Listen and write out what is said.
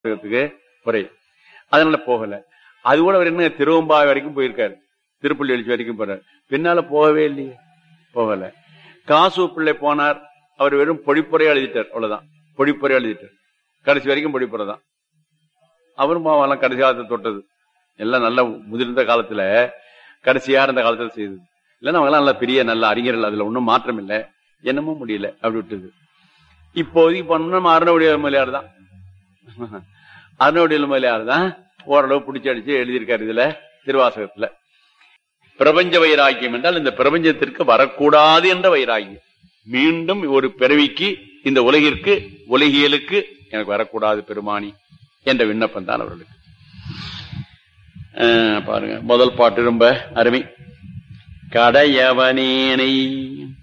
திருவாசகத்துக்கு குறை அதனால போகல அது கூட அவர் என்ன திருவம்பாவை வரைக்கும் போயிருக்காரு திருப்பள்ளி எழுச்சி வரைக்கும் போறாரு பின்னால போகவே இல்லையே போகல காசு பிள்ளை போனார் அவர் வெறும் பொழிப்புரையா எழுதிட்டார் அவ்வளவுதான் பொழிப்புரையா எழுதிட்டார் கடைசி வரைக்கும் பொழிப்புரை தான் அவரும் பாவம் கடைசி காலத்தை தொட்டது எல்லாம் நல்ல முதிர்ந்த காலத்துல கடைசியா இருந்த காலத்துல செய்தது இல்லைன்னா அவங்க நல்ல பெரிய நல்ல அறிஞர்கள் அதுல ஒன்றும் மாற்றம் இல்லை என்னமோ முடியல அப்படி விட்டது இப்போதைக்கு பண்ண அருணவுடைய மலையார் தான் அருணவுடைய மலையார் தான் ஓரளவு பிடிச்சி அடிச்சு எழுதியிருக்காரு இதுல திருவாசகத்துல பிரபஞ்ச வைராக்கியம் என்றால் இந்த பிரபஞ்சத்திற்கு வரக்கூடாது என்ற வைராக்கியம் மீண்டும் ஒரு பிறவிக்கு இந்த உலகிற்கு உலகியலுக்கு எனக்கு வரக்கூடாது பெருமானி என்ற விண்ணப்பம் தான் அவர்களுக்கு பாருங்க முதல் பாட்டு ரொம்ப அருமை கடையவனேனை